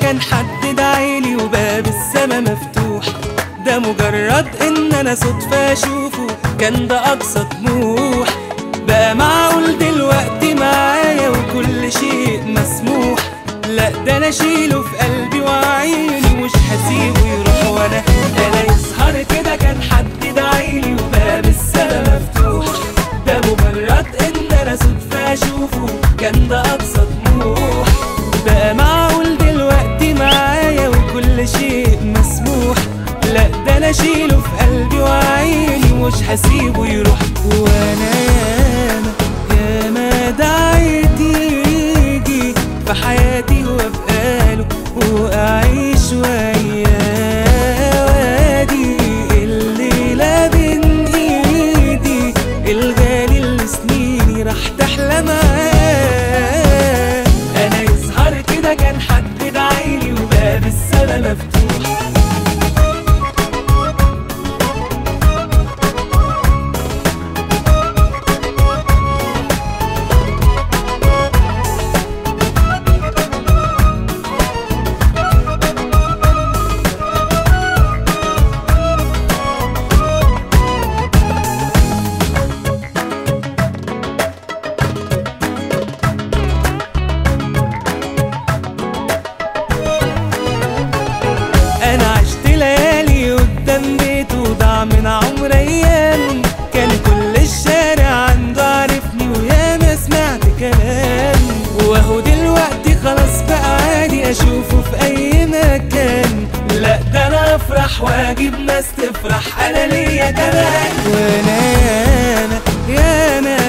كان حد دعيلي وباب السما مفتوح ده مجرد ان انا صدفة اشوفه كان ده اقصى طموح بقى معقول دلوقتي معايا وكل شيء مسموح لا ده انا اشيله في قلبي وعيني مش هسيبه يروح وانا انا يسهر كده كان حد دعيلي وباب السما مفتوح ده مجرد ان انا صدفة اشوفه كان ده اقصى طموح بقى معقول دلوقتي معايا وكل شيء مسموح لا ده انا اشيله في قلبي وعيني مش هسيبه يروح وانا ياما ياما دعيت يجي في حياتي وابقاله واعيش وياه وادي الليلة بين ايدي الغالي اللي سنيني راح تحلى معاه انا يظهر كده كان حد دعيلي وباب السما مفتوح انا عشت ليالي قدام بيته ضاع من عمر ايام كان كل الشارع عنده عارفني وياما سمعت كلام واهو دلوقتي خلاص بقى عادي اشوفه في اي مكان لا ده انا افرح واجيب ناس تفرح انا ليا كمان وانا ياما ياما